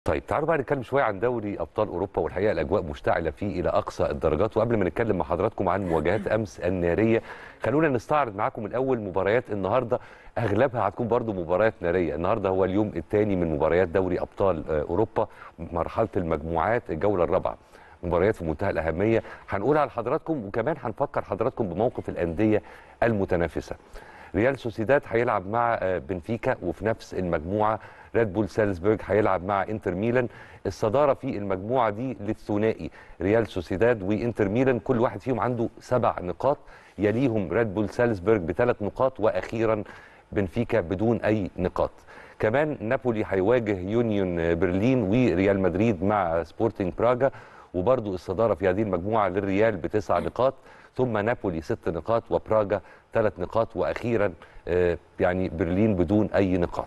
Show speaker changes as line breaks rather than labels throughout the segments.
طيب تعالوا بقى نتكلم شويه عن دوري ابطال اوروبا والحقيقه الاجواء مشتعله فيه الى اقصى الدرجات وقبل ما نتكلم مع حضراتكم عن مواجهات امس الناريه خلونا نستعرض معاكم الاول مباريات النهارده اغلبها هتكون برضو مباريات ناريه النهارده هو اليوم الثاني من مباريات دوري ابطال آه، اوروبا مرحله المجموعات الجوله الرابعه مباريات في منتهى الاهميه هنقولها لحضراتكم وكمان هنفكر حضراتكم بموقف الانديه المتنافسه ريال سوسيداد هيلعب مع آه، بنفيكا وفي نفس المجموعه ريد بول سالزبورج هيلعب مع انتر ميلان الصداره في المجموعه دي للثنائي ريال سوسيداد وانتر ميلان كل واحد فيهم عنده سبع نقاط يليهم ريد بول سالزبورج بثلاث نقاط واخيرا بنفيكا بدون اي نقاط كمان نابولي هيواجه يونيون برلين وريال مدريد مع سبورتنج براجا وبرضو الصداره في هذه المجموعه للريال بتسع نقاط ثم نابولي ست نقاط وبراجا ثلاث نقاط واخيرا آه، يعني برلين بدون اي نقاط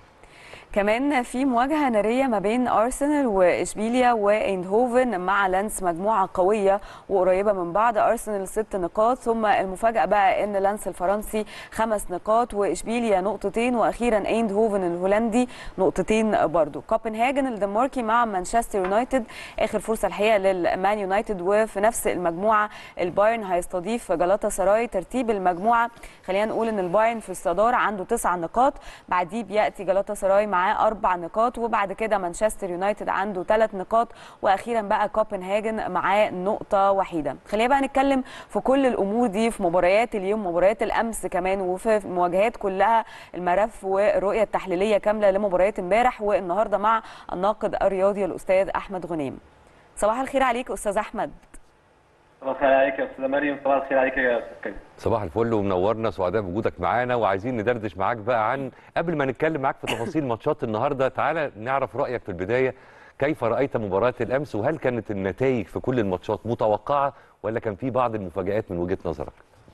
كمان في مواجهة نارية ما بين أرسنال وإشبيليا وإيندهوفن مع لانس مجموعة قوية وقريبة من بعض أرسنال ست نقاط ثم المفاجأة بقى إن لانس الفرنسي خمس نقاط وإشبيليا نقطتين وأخيرا إيندهوفن الهولندي نقطتين برضو كوبنهاجن الدنماركي مع مانشستر يونايتد آخر فرصة الحقيقة للمان يونايتد وفي نفس المجموعة البايرن هيستضيف جلاتا سراي ترتيب المجموعة خلينا نقول إن البايرن في الصدارة عنده تسع نقاط بعديه بيأتي جلاتا سراي معاه أربع نقاط وبعد كده مانشستر يونايتد عنده ثلاث نقاط وأخيرا بقى كوبنهاجن معاه نقطة وحيدة خلينا بقى نتكلم في كل الأمور دي في مباريات اليوم مباريات الأمس كمان وفي مواجهات كلها الملف والرؤية التحليلية كاملة لمباريات امبارح والنهاردة مع الناقد الرياضي الأستاذ أحمد غنيم صباح الخير عليك أستاذ أحمد
صباح الخير عليك يا استاذه مريم صباح الخير عليك يا استاذ كريم
صباح الفل ومنورنا سعداء بوجودك معانا وعايزين ندردش معاك بقى عن قبل ما نتكلم معاك في تفاصيل ماتشات النهارده تعالى نعرف رايك في البدايه كيف رايت مباراه الامس وهل كانت النتائج في كل الماتشات متوقعه ولا كان في بعض المفاجات من وجهه نظرك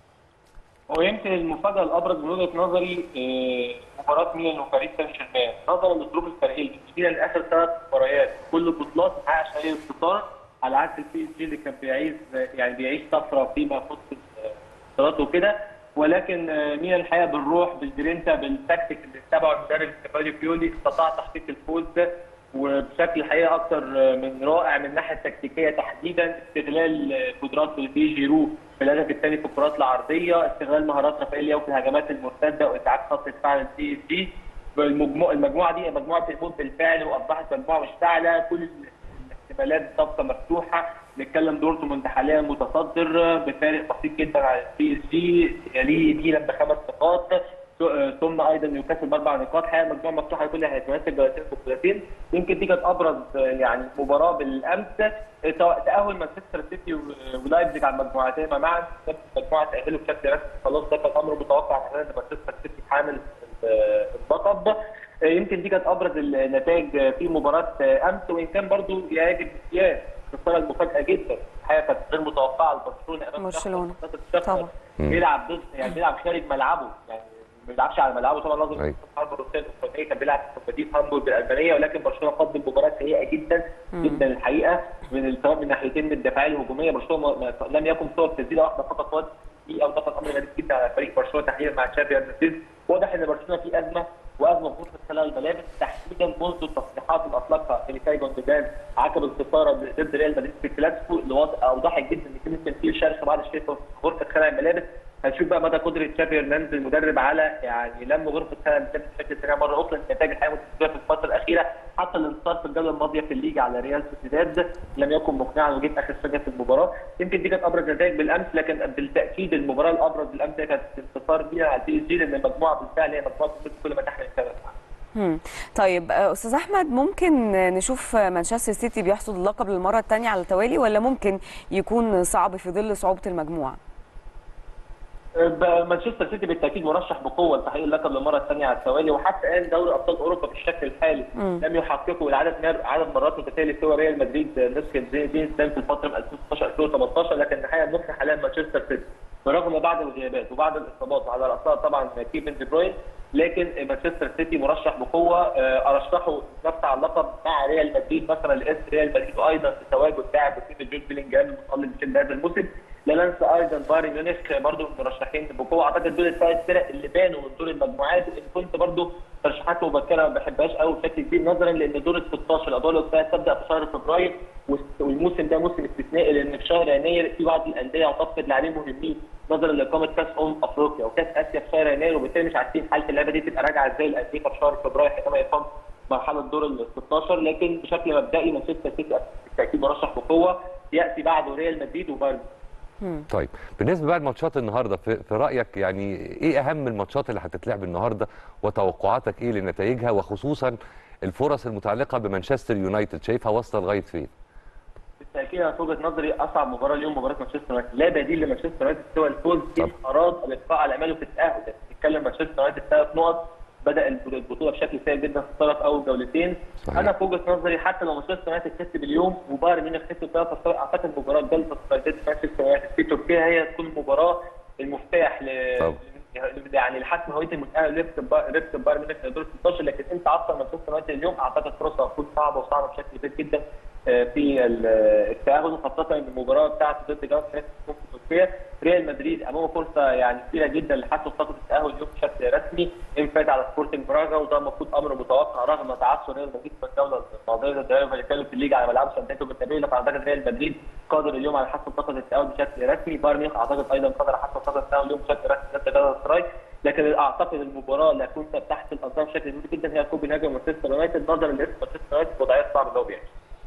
هو يمكن المفاجاه الابرز من وجهه نظري آه، مباراه ميلان وباريس سان جيرمان نظرا للظروف الفريقيه ميلان اخر ثلاث مباريات كل البطولات ما حققش اي انتصار على عكس البي اس جي اللي كان بيعيش يعني بيعيش طفره فيما يخص الانتصارات وكده ولكن آه، ميلان الحقيقه بالروح بالجرينتا بالتكتيك اللي اتبعه المدرب ستيفانو بيولي استطاع تحقيق الفوز وبشكل الحقيقه اكثر من رائع من الناحيه التكتيكيه تحديدا استغلال قدرات دي جيرو في الهدف الثاني في الكرات العرضيه استغلال مهارات رافائيل لياو في الهجمات المرتده واتعاد خط دفاع الدي اس جي المجموعه المجموعه دي مجموعه الفوز بالفعل واصبحت مجموعه مشتعله كل الاحتمالات تبقى مفتوحه نتكلم دورتموند حاليا متصدر بفارق بسيط جدا على البي اس جي يليه ميلان بخمس نقاط ثم ايضا نيوكاسل باربع نقاط حقيقه مجموعه مفتوحه لكل احتمالات الجولتين البطولتين يمكن دي كانت ابرز يعني مباراه بالامس تاهل مانشستر سيتي ولايبزيج على المجموعتين معا نفس المجموعه تاهلوا بشكل رسمي خلاص ده كان امر متوقع كمان ان مانشستر سيتي حامل اللقب يمكن دي كانت ابرز النتائج في مباراه امس وان كان برضو يجب الاحتياج خساره المفاجاه جدا الحقيقه كانت غير متوقعه لبرشلونه امام
برشلونة.
طبعا
طبعا.
بيلعب ضد يعني بيلعب خارج ملعبه يعني ما بيلعبش على ملعبه طبعا لازم
أيوة.
الحرب الروسيه الاوكرانيه كان بيلعب في مدينه هامبورغ الالمانيه ولكن برشلونه قدم مباراه سيئه جدا جدا الحقيقه من سواء من ناحيتين من الدفاعيه الهجوميه برشلونه ما- ما- لم يكن صور تسديده واحده فقط واد دي او ده كان امر غريب جدا على فريق برشلونه تحديدا مع تشافي هرنانديز واضح ان برشلونه في ازمه وازمه في غرفه خلال الملابس تحديدا منذ التصريحات اللي اطلقها اليكاي جوندوجان عقب الخساره ضد ريال مدريد في الكلاسيكو اللي واضح- اوضحت جدا ان في ممكن في شرخ بعد الشيء في غرفه خلع الملابس هنشوف بقى مدى قدره تشافي هرنانديز المدرب على يعني لم غرفه خلع الملابس بشكل سريع مره اخرى النتائج الحقيقه متسجله في الفتره الاخيره حتى الانتصار في الجوله الماضيه في الليجا على ريال سوسيداد لم يكن مقنعا وجيت اخر ثانيه في المباراه يمكن دي كانت ابرز نتائج بالامس لكن بالتاكيد المباراه الابرز بالامس هي كانت انتصار بيها على البي اس جي لان المجموعه بالفعل هي مجموعه بتمثل كل ما تحمل السبب
مم. طيب آه، استاذ احمد ممكن نشوف مانشستر سيتي بيحصد اللقب للمره الثانيه على التوالي ولا ممكن يكون صعب في ظل صعوبه المجموعه
مانشستر سيتي بالتاكيد مرشح بقوه لتحقيق اللقب للمره الثانيه على التوالي وحتى الان دوري ابطال اوروبا بالشكل الحالي لم يحققوا العدد مر- عدد مرات متتاليه سوى ريال مدريد نسخه زين زين زين في الفتره من 2016 2018 لكن الحقيقه النسخه حاليا مانشستر سيتي برغم بعض الغيابات وبعض الاصابات وعلى راسها طبعا كيفن دي بروين لكن مانشستر سيتي مرشح بقوه آه، ارشحه نفسه على اللقب مع ريال مدريد مثلا لاسم ريال مدريد وايضا بتواجد لاعب وسيم جون بيلينجهام المتالق بشكل هذا الموسم لا ننسى ايضا بايرن ميونخ برضه من المرشحين بقوه اعتقد دول الثلاث فرق اللي بانوا من دور المجموعات ان كنت برضه ترشيحات مبكره ما بحبهاش قوي بشكل كبير نظرا لان دور ال 16 الادوار الاوروبيه تبدا في شهر فبراير والموسم ده موسم استثنائي لان في شهر يناير في بعض الانديه هتفقد لاعبين مهمين نظرا لاقامه كاس امم افريقيا وكاس اسيا في شهر يناير وبالتالي مش عارفين حاله اللعبه دي تبقى راجعه ازاي الانديه في شهر فبراير حينما يقام مرحله دور ال 16 لكن بشكل مبدئي مانشستر سيتي بالتاكيد مرشح بقوه ياتي بعده ريال مدريد وبايرن
طيب بالنسبه بقى لماتشات النهارده في, في رايك يعني ايه اهم الماتشات اللي هتتلعب النهارده وتوقعاتك ايه لنتائجها وخصوصا الفرص المتعلقه بمانشستر يونايتد شايفها واصله لغايه فين؟
بالتاكيد انا في وجهه نظري اصعب مباراه اليوم مباراه مانشستر يونايتد لا بديل لمانشستر يونايتد سوى الفوز ان اراد الابقاء على اماله في التاهل بنتكلم مانشستر يونايتد ثلاث نقط بدا البطوله بشكل سيء جدا في الطرف اول جولتين صحيح. انا في وجهه نظري حتى لو مانشستر يونايتد كسب اليوم وبايرن ميونخ كسب ثلاثه اعتقد مباراه جلطه ضد مانشستر يونايتد في تركيا هي تكون المباراه المفتاح ل يعني لحسم هويه المتاهل ريبس بايرن ميونخ لدور 16 لكن انت عصر مانشستر يونايتد اليوم اعتقد فرصه هتكون صعبه وصعبه بشكل كبير جدا في التاهل خاصه ان المباراه بتاعته ضد جالاتا تكون في تركيا ريال مدريد امامه فرصه يعني كبيره جدا لحسم خطوه التاهل اليوم بشكل رسمي انفراد على سبورتنج براغا وده المفروض امر متوقع رغم تعثر ريال مدريد في الجوله الماضيه ضد ريال فاليكانو في الليجا على ملعب سانتياغو بالتابعي فاعتقد ريال مدريد قادر اليوم على حسم خطوه التاهل بشكل رسمي بايرن ميونخ اعتقد ايضا قادر على حسم خطوه التاهل اليوم بشكل رسمي ضد جالاتا سراي لكن اعتقد المباراه اللي هتكون تحت الانظار بشكل كبير جدا هي كوبنهاجن ومانشستر يونايتد نظرا لاسم مانشستر يونايتد وضعيه صعبه اللي هو بيعيشها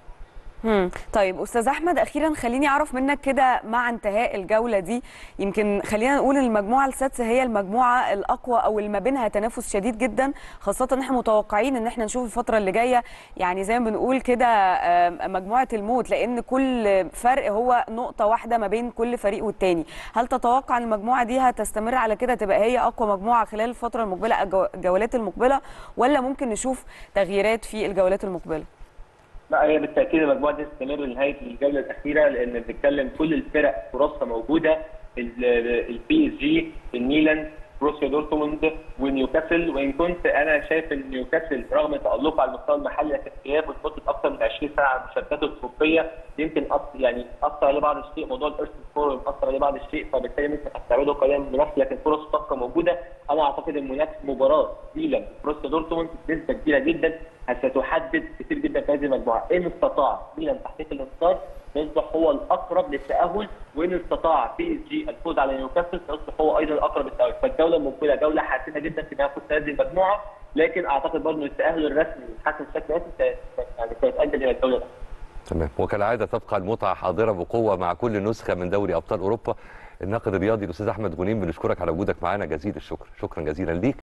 امم طيب استاذ احمد اخيرا خليني اعرف منك كده مع انتهاء الجوله دي يمكن خلينا نقول ان المجموعه السادسه هي المجموعه الاقوى او اللي ما بينها تنافس شديد جدا خاصه ان احنا متوقعين ان احنا نشوف الفتره اللي جايه يعني زي ما بنقول كده مجموعه الموت لان كل فرق هو نقطه واحده ما بين كل فريق والتاني هل تتوقع ان المجموعه دي هتستمر على كده تبقى هي اقوى مجموعه خلال الفتره المقبله الجولات المقبله ولا ممكن نشوف تغييرات في الجولات المقبله
لا هي بالتاكيد المجموعه دي تستمر لنهايه الجوله الاخيره لان بنتكلم كل الفرق فرصها موجوده البي اس جي الميلان بروسيا دورتموند ونيوكاسل وان كنت انا شايف ان نيوكاسل رغم تالقه على المستوى المحلي لكن غيابه لمده اكثر من 20 ساعه على المشاركات الاوروبيه يمكن أص... يعني اثر عليه بعض الشيء موضوع الارث سكور اثر عليه بعض الشيء فبالتالي ممكن تستبعده قليلا من المنافسه لكن فرص تبقى موجوده انا اعتقد المنافسه مباراه ميلان بروسيا دورتموند بنسبه كبيره جدا ستحدد كثير جدا في هذه المجموعه ان استطاع ميلان تحقيق الانتصار يصبح هو الاقرب للتاهل وان استطاع بي اس جي الفوز على نيوكاسل سيصبح هو ايضا الاقرب للتاهل فالجوله المقبله جوله حاسمه جدا في تنافس هذه المجموعه لكن اعتقد برضه ان التاهل الرسمي حسن الشكل يعني سيتاجل الى الجوله الاخيره
تمام وكالعاده تبقى المتعه حاضره بقوه مع كل نسخه من دوري ابطال اوروبا الناقد الرياضي الاستاذ احمد غنيم بنشكرك على وجودك معنا جزيل الشكر شكرا جزيلا ليك